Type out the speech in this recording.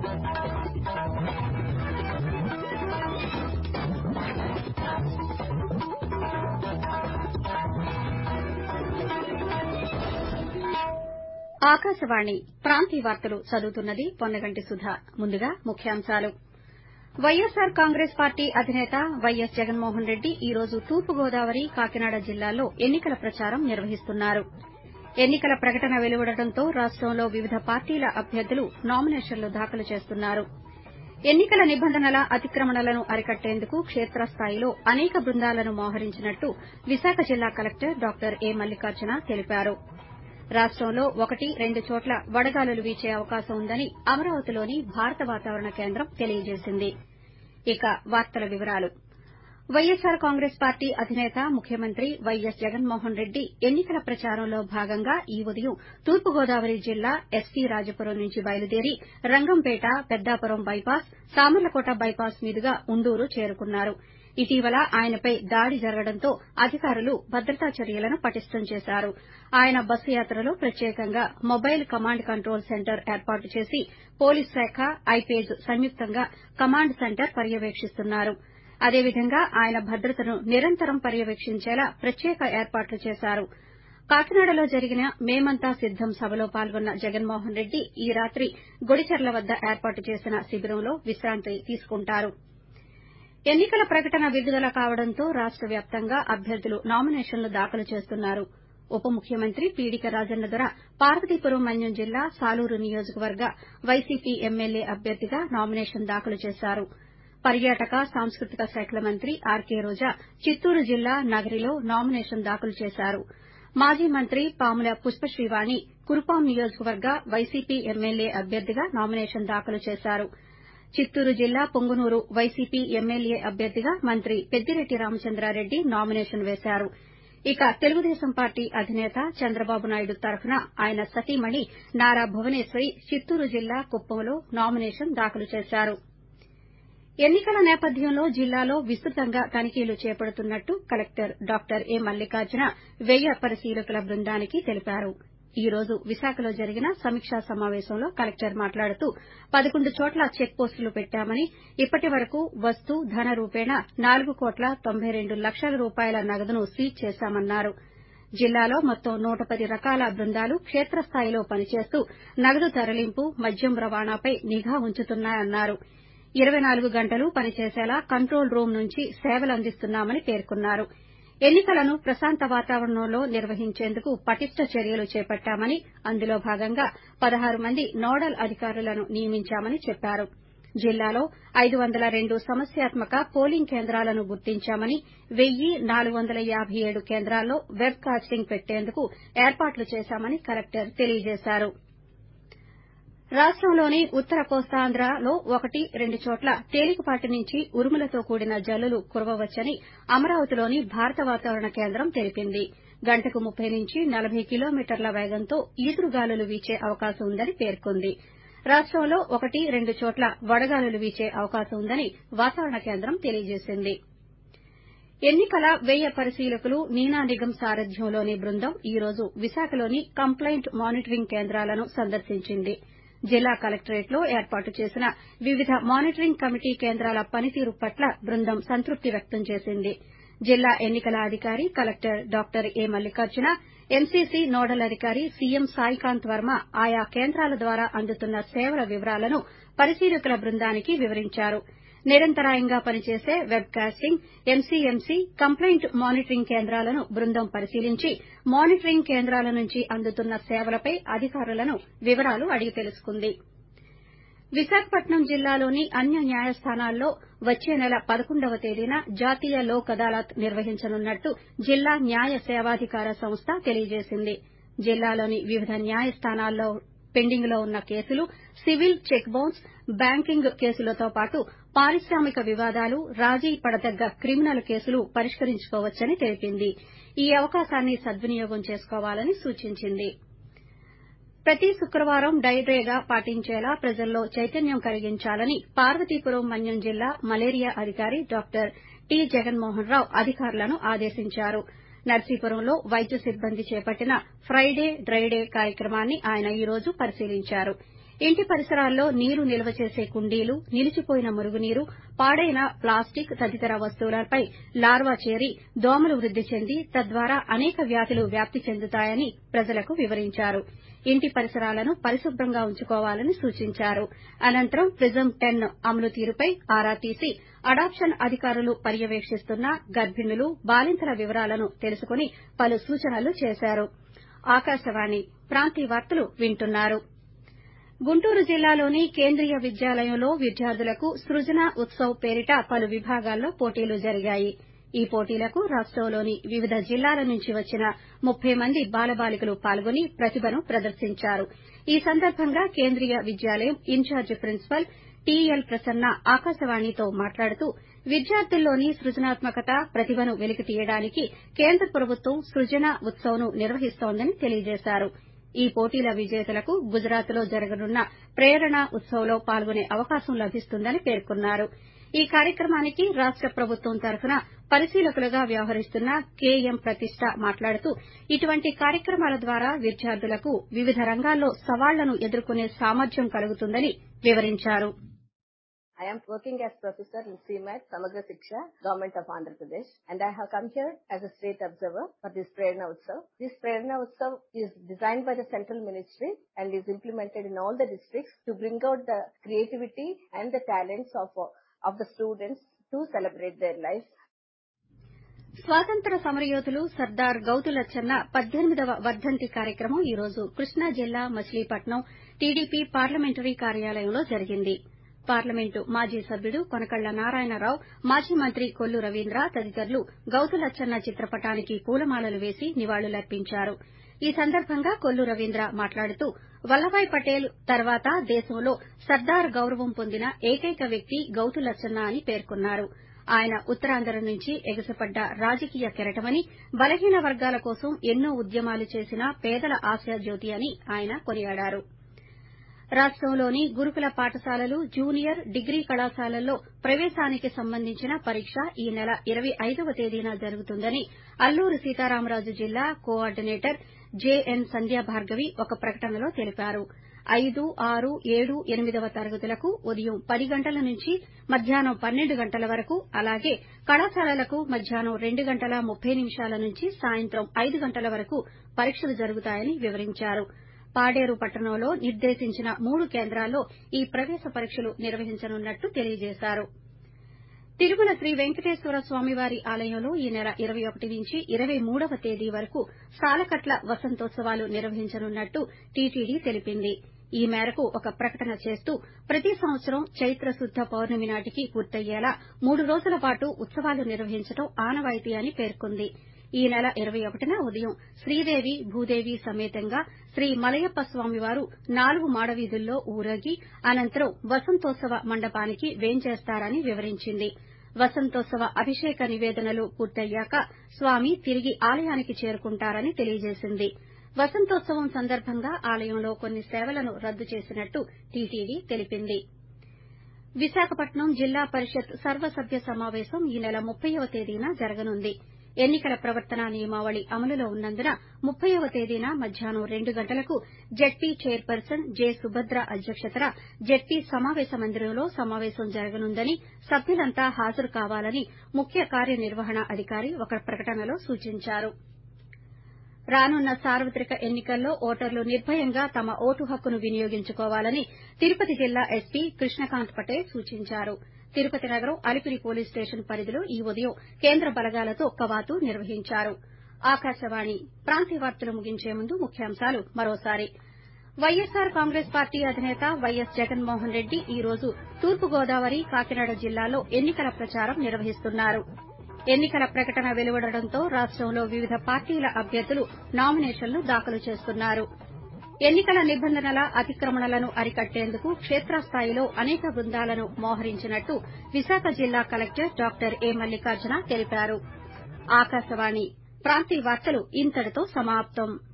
ఆకాశవాణి ప్రాంతీయ వార్తలు చదువుతున్నది పొన్నగంటి సుధ ముందుగా ముఖ్యాంశాలు వైఎస్సార్ కాంగ్రెస్ పార్టీ అధినేత వైఎస్ జగన్మోహన్ రెడ్డి ఈ రోజు తూర్పుగోదావరి కాకినాడ జిల్లాల్లో ఎన్ని కల ప్రచారం నిర్వహిస్తున్నారు ఎన్ని కల ప్రకటన వెలువడటంతో రాష్టంలో వివిధ పార్టీల అభ్యర్థులు నామినేషన్లు దాఖలు చేస్తున్నారు ఎన్ని కల నిబంధనల అతిక్రమణలను అరికట్టేందుకు కేత్రస్థాయిలో అనేక బృందాలను మోహరించినట్టు విశాఖ జిల్లా కలెక్టర్ డాక్టర్ ఏ మల్లికార్జున తెలిపారు రాష్టంలో ఒకటి రెండు చోట్ల వడగాలులు వీచే అవకాశం ఉందని అమరావతిలోని భారత వాతావరణ కేంద్రం తెలియజేసింది ఇక వార్తల వివరాలు వైఎస్సార్ కాంగ్రెస్ పార్టీ అధినేత ముఖ్యమంత్రి వైఎస్ జగన్మోహన్ రెడ్డి ఎన్ని కల ప్రచారంలో భాగంగా ఈ ఉదయం తూర్పుగోదావరి జిల్లా ఎస్సీ రాజపురం నుంచి బయలుదేరి రంగంపేట పెద్దాపురం బైపాస్ సామర్లకోట బైపాస్ మీదుగా ఉండూరు చేరుకున్నారు ఇటీవల ఆయనపై దాడి జరగడంతో అధికారులు భద్రతా చర్యలను పటిష్టం చేశారు ఆయన బస్సు యాత్రలో ప్రత్యేకంగా మొబైల్ కమాండ్ కంట్రోల్ సెంటర్ ఏర్పాటు చేసి పోలీస్ శాఖ ఐపేజ్ సంయుక్తంగా కమాండ్ సెంటర్ పర్యవేక్షిస్తున్నారు అదేవిధంగా ఆయన భద్రతను నిరంతరం పర్యవేక్షించేలా ప్రత్యేక ఏర్పాట్లు చేశారు కాకినాడలో జరిగిన మేమంతా సిద్దం సభలో పాల్గొన్న జగన్మోహన్ రెడ్డి ఈ రాత్రి గుడిచెర్ల వద్ద ఏర్పాటు చేసిన శిబిరంలో విశ్రాంతి తీసుకుంటారు ఎన్ని కల ప్రకటన విడుదల కావడంతో రాష్ట వ్యాప్తంగా అభ్యర్థులు నామినేషన్లు దాఖలు చేస్తున్నారు ఉప ముఖ్యమంత్రి పీడిక రాజన్న దొర పార్వతీపురం మన్యం జిల్లా సాలూరు నియోజకవర్గ వైసీపీ ఎమ్మెల్యే అభ్యర్థిగా నామినేషన్ దాఖలు చేశారు పర్యాటక సాంస్కృతిక శాఖల మంత్రి ఆర్కే రోజా చిత్తూరు జిల్లా నగరిలో నామినేషన్ దాఖలు చేశారు మాజీ మంత్రి పాముల పుష్పశ్రీవాణి కురుపాం నియోజకవర్గ వైసీపీ ఎమ్మెల్యే అభ్యర్థిగా నామినేషన్ దాఖలు చేశారు చిత్తూరు జిల్లా పొంగునూరు వైసీపీ ఎమ్మెల్యే అభ్యర్థిగా మంత్రి పెద్దిరెడ్డి రామచంద్రారెడ్డి నామినేషన్ వేశారు ఇక తెలుగుదేశం పార్టీ అధినేత చంద్రబాబు నాయుడు తరఫున ఆయన సతీమణి నారా భువనేశ్వరి చిత్తూరు జిల్లా కుప్పంలో నామినేషన్ దాఖలు చేశారు ఎన్ని కల నేపథ్యంలో జిల్లాలో విస్తృతంగా తనిఖీలు చేపడుతున్నట్టు కలెక్టర్ డాక్టర్ ఏ మల్లికార్జున వ్యయ పరిశీలకుల బృందానికి తెలిపారు ఈ రోజు విశాఖలో జరిగిన సమీకా సమావేశంలో కలెక్టర్ మాట్లాడుతూ పదకొండు చోట్ల చెక్ పోస్టులు పెట్టామని ఇప్పటి వరకు వస్తు ధన రూపేణా నాలుగు కోట్ల తొంభై రెండు లక్షల రూపాయల నగదును సీజ్ చేశామన్నారు జిల్లాలో మొత్తం నూట పది రకాల బృందాలు కేత్రస్థాయిలో పనిచేస్తూ నగదు తరలింపు మద్యం రవాణాపై నిఘా ఉంచుతున్నాయన్నారు ఇరవై నాలుగు గంటలు పనిచేసేలా కంట్రోల్ రూం నుంచి సేవలందిస్తున్నామని పేర్కొన్నారు ఎన్ని కలను ప్రశాంత వాతావరణంలో నిర్వహించేందుకు పటిష్ట చర్యలు చేపట్టామని అందులో భాగంగా పదహారు మంది నోడల్ అధికారులను నియమించామని చెప్పారు జిల్లాలో ఐదు వందల రెండు సమస్యాత్మక పోలింగ్ కేంద్రాలను గుర్తించామని వెయ్యి నాలుగు వందల యాబై ఏడు కేంద్రాల్లో వెబ్ కాస్టింగ్ పెట్టేందుకు ఏర్పాట్లు చేశామని కలెక్టర్ తెలియజేశారు రాష్టంలోని ఉత్తర కోస్తాంధ్రలో ఒకటి రెండు చోట్ల తేలికపాటి నుంచి ఉరుములతో కూడిన జల్లులు కురవవచ్చని అమరావతిలోని భారత వాతావరణ కేంద్రం తెలిపింది గంటకు ముప్పై నుంచి నలభై కిలోమీటర్ల వేగంతో ఈదురుగాలులు వీచే అవకాశం ఉందని పేర్కొంది రాష్టంలో ఒకటి రెండు చోట్ల వడగాలులు వీచే అవకాశం ఉందని వాతావరణ కేంద్రం తెలియజేసింది ఎన్ని కల వ్యయ పరిశీలకులు నీనా నిగం సారథ్యంలోని బృందం ఈ రోజు విశాఖలోని కంప్లైంట్ మానిటరింగ్ కేంద్రాలను సందర్శించింది జిల్లా కలెక్టరేట్లో ఏర్పాటు చేసిన వివిధ మానిటరింగ్ కమిటీ కేంద్రాల పనితీరు పట్ల బృందం సంతృప్తి వ్యక్తం చేసింది జిల్లా ఎన్ని కల అధికారి collector doctor A Mallikarjuna MCC nodal అధికారి సీఎం సాయికాంత్ వర్మ ఆయా కేంద్రాల ద్వారా అందుతున్న సేవల వివరాలను పరిశీలకుల బృందానికి వివరించారు నిరంతరాయంగా పనిచేసే webcasting MCMC complaint monitoring కేంద్రాలను బృందం పరిశీలించి మానిటరింగ్ కేంద్రాల నుంచి అందుతున్న సేవలపై అధికారులను వివరాలు అడిగి తెలుసుకుంది విశాఖపట్నం జిల్లాలోని అన్ని న్యాయస్థానాల్లో వచ్చే నెల పదకొండవ తేదీన జాతీయ లోక్ అదాలత్ నిర్వహించనున్నట్టు జిల్లా న్యాయ సేవాధికార సంస్థ తెలియజేసింది జిల్లాలోని వివిధ న్యాయస్థానాల్లో పెండింగ్ లో ఉన్న కేసులు సివిల్ చెక్ బౌన్స్ బ్యాంకింగ్ కేసులతో పాటు పారిశ్రామిక వివాదాలు రాజీ పడదగ్గ క్రిమినల్ కేసులు పరిష్కరించుకోవచ్చని తెలిపింది ఈ అవకాశాన్ని సద్వినియోగం చేసుకోవాలని సూచించింది ప్రతి శుక్రవారం డైడేగా పాటించేలా ప్రజల్లో చైతన్యం కలిగించాలని పార్వతీపురం మన్యం జిల్లా మలేరియా అధికారి డాక్టర్ టి జగన్మోహన్ రావు అధికారులను ఆదేశించారు నర్సీపురంలో వైద్య సిబ్బంది చేపట్టిన ఫ్రైడే డ్రైడే కార్యక్రమాన్ని ఆయన ఈ రోజు పరిశీలించారు ఇంటి పరిసరాల్లో నీరు నిల్వ చేసే కుండీలు నిలిచిపోయిన మురుగునీరు పాడైన ప్లాస్టిక్ తదితర వస్తువులపై లార్వా చేరి దోమలు వృద్ది చెంది తద్వారా అనేక వ్యాధులు వ్యాప్తి చెందుతాయని ప్రజలకు వివరించారు ఇంటి పరిసరాలను పరిశుభ్రంగా ఉంచుకోవాలని సూచించారు అనంతరం ప్రిజం టెన్ అమలు తీరుపై ఆరా తీసి అడాప్షన్ అధికారులు పర్యవేక్షిస్తున్న గర్భిణులు బాలింతల వివరాలను తెలుసుకుని పలు సూచనలు చేశారు ఆకాశవాణి ప్రాంతీయ వార్తలు వింటున్నారు గుంటూరు జిల్లాలోని కేంద్రీయ విద్యాలయంలో విద్యార్థులకు సృజన ఉత్సవ్ పేరిట పలు విభాగాల్లో పోటీలు జరిగాయి ఈ పోటీలకు రాష్టంలోని వివిధ జిల్లాల నుంచి వచ్చిన ముప్పై మంది బాలబాలికలు పాల్గొని ప్రతిభను ప్రదర్శించారు ఈ సందర్భంగా కేంద్రీయ విద్యాలయం ఇన్ఛార్జి ప్రిన్సిపల్ టీఎల్ ప్రసన్న ఆకాశవాణితో మాట్లాడుతూ విద్యార్థుల్లోని సృజనాత్మకత ప్రతిభను వెలికితీయడానికి కేంద్ర ప్రభుత్వం సృజన ఉత్సవ్ను నిర్వహిస్తోందని తెలియజేశారు ఈ పోటీల విజేతలకు గుజరాత్లో జరగనున్న ప్రేరణ ఉత్సవ్లో పాల్గొనే అవకాశం లభిస్తుందని పేర్కొన్నారు ఈ కార్యక్రమానికి రాష్ట ప్రభుత్వం తరఫున పరిశీలకులుగా వ్యవహరిస్తున్న కేఎం ప్రతిష్ట మాట్లాడుతూ ఇటువంటి కార్యక్రమాల ద్వారా విద్యార్థులకు వివిధ రంగాల్లో సవాళ్లను ఎదుర్కొనే సామర్థ్యం కలుగుతుందని వివరించారు I am working as professor in CMAT, Samagra Siksha, Government of Andhra Pradesh, and I have come here as a state observer for this Prerna Utsav. This Prerna Utsav is designed by the central ministry and is implemented in all the districts to bring out the creativity and the talents of, of the students to celebrate their lives. స్వాతంత్ర సమరయోధులు సర్దార్ గౌతులచ్చన్న పద్దెనిమిదవ వర్దంతి కార్యక్రమం ఈ రోజు కృష్ణా జిల్లా Machilipatnam TDP parliamentary కార్యాలయంలో జరిగింది parliament మాజీ సభ్యుడు కొనకళ్ల నారాయణరావు మాజీ మంత్రి కొల్లు రవీంద్ర తదితరులు గౌతులచ్చన్న చిత్రపటానికి పూలమాలలు వేసి నివాళులర్పించారు ఈ సందర్భంగా కొల్లు రవీంద్ర మాట్లాడుతూ వల్లభాయ్ పటేల్ తర్వాత దేశంలో సర్దార్ గౌరవం పొందిన ఏకైక వ్యక్తి గౌతులచ్చన్న అని పేర్కొన్నారు ఆయన ఉత్తరాంధ్ర నుంచి ఎగసిపడ్డ రాజకీయ కెరటమని బలహీన వర్గాల కోసం ఎన్నో ఉద్యమాలు చేసిన పేదల ఆశాజ్యోతి అని ఆయన కొనియాడారు రాష్టంలోని గురుకుల పాఠశాలలు జూనియర్ డిగ్రీ కళాశాలల్లో ప్రవేశానికి సంబంధించిన పరీక్ష ఈ నెల ఇరవై ఐదవ తేదీన జరుగుతుందని అల్లూరు సీతారామరాజు జిల్లా కోఆర్డినేటర్ జేఎన్ సంధ్యాభార్గవి ఒక ప్రకటనలో తెలిపారు ఐదు ఆరు ఏడు ఎనిమిదవ తరగతులకు ఉదయం పది గంటల నుంచి మధ్యాహ్నం పన్నెండు గంటల వరకు అలాగే కళాశాలలకు మధ్యాహ్నం రెండు గంటల ముప్పై నిమిషాల నుంచి సాయంత్రం ఐదు గంటల వరకు పరీక్షలు జరుగుతాయని వివరించారు పాడేరు పట్టణంలో నిర్దేశించిన మూడు కేంద్రాల్లో ఈ ప్రవేశ పరీక్షలు నిర్వహించనున్నట్లు తెలియజేశారు తిరుమల శ్రీ వెంకటేశ్వర స్వామివారి ఆలయంలో ఈ నెల ఇరవై ఒకటి నుంచి ఇరవై మూడవ తేదీ వరకు సాలకట్ల వసంతోత్సవాలు నిర్వహించనున్నట్లు టీటీడీ తెలిపింది ఈ మేరకు ఒక ప్రకటన చేస్తూ ప్రతి సంవత్సరం చైత్ర శుద్ద పౌర్ణమి నాటికి పూర్తయ్యేలా మూడు రోజుల పాటు ఉత్సవాలు నిర్వహించడం ఆనవాయితీ అని పేర్కొంది ఈ నెల ఇరవై ఒకటిన ఉదయం శ్రీదేవి భూదేవి సమేతంగా శ్రీ మలయప్ప స్వామివారు నాలుగు మాడవీధుల్లో ఊరేగి అనంతరం వసంతోత్సవ మండపానికి వేంచేస్తారని వివరించింది వసంతోత్సవ అభిషేక నివేదనలు పూర్తయ్యాక స్వామి తిరిగి ఆలయానికి చేరుకుంటారని తెలియజేసింది వసంతోత్సవం సందర్భంగా ఆలయంలో కొన్ని సేవలను రద్దు చేసినట్టు టీటీడీ తెలిపింది విశాఖపట్నం జిల్లా పరిషత్ సర్వసభ్య సమావేశం ఈ నెల ముప్పైవ తేదీన జరగనుంది ఎన్నికల ప్రవర్తన నియమావళి అమలులో ఉన్నందున ముప్పైవ తేదీన మధ్యాహ్నం రెండు గంటలకు జెడ్పీ చైర్పర్సన్ జె సుభద్ర అధ్యక్షతన జెడ్పీ సమావేశ మందిరంలో సమావేశం జరగనుందని సభ్యులంతా హాజరు కావాలని ముఖ్య కార్యనిర్వహణ అధికారి ఒక ప్రకటనలో సూచించారు రానున్న సార్వత్రిక ఎన్నికల్లో ఓటర్లు నిర్భయంగా తమ ఓటు హక్కును వినియోగించుకోవాలని తిరుపతి జిల్లా ఎస్పీ కృష్ణకాంత్ పటేల్ సూచించారు తిరుపతి నగరం అలిపిరి పోలీస్ స్టేషన్ పరిధిలో ఈ ఉదయం కేంద్ర బలగాలతో కవాతు నిర్వహించారు ఆకాశవాణి ప్రాంతీయ వార్తలు ముగించే ముందు ముఖ్యాంశాలు మరోసారి వైఎస్సార్ కాంగ్రెస్ పార్టీ అధినేత వైఎస్ జగన్మోహన్ రెడ్డి ఈ రోజు తూర్పుగోదావరి కాకినాడ జిల్లాలో ఎన్నికల ప్రచారం నిర్వహిస్తున్నారు ఎన్నికల ప్రకటన వెలువడడంతో రాష్టంలో వివిధ పార్టీల అభ్యర్థులు నామినేషన్లు దాఖలు చేస్తున్నారు ఎన్నికల నిబంధనల అతిక్రమణలను అరికట్టేందుకు క్షేత్రస్థాయిలో అనేక బృందాలను మోహరించినట్టు విశాఖ జిల్లా కలెక్టర్ డాక్టర్ ఏ మల్లికార్జున తెలిపారు ఆకాశవాణి ప్రాంతీయ వార్తలు ఇంతటితో సమాప్తం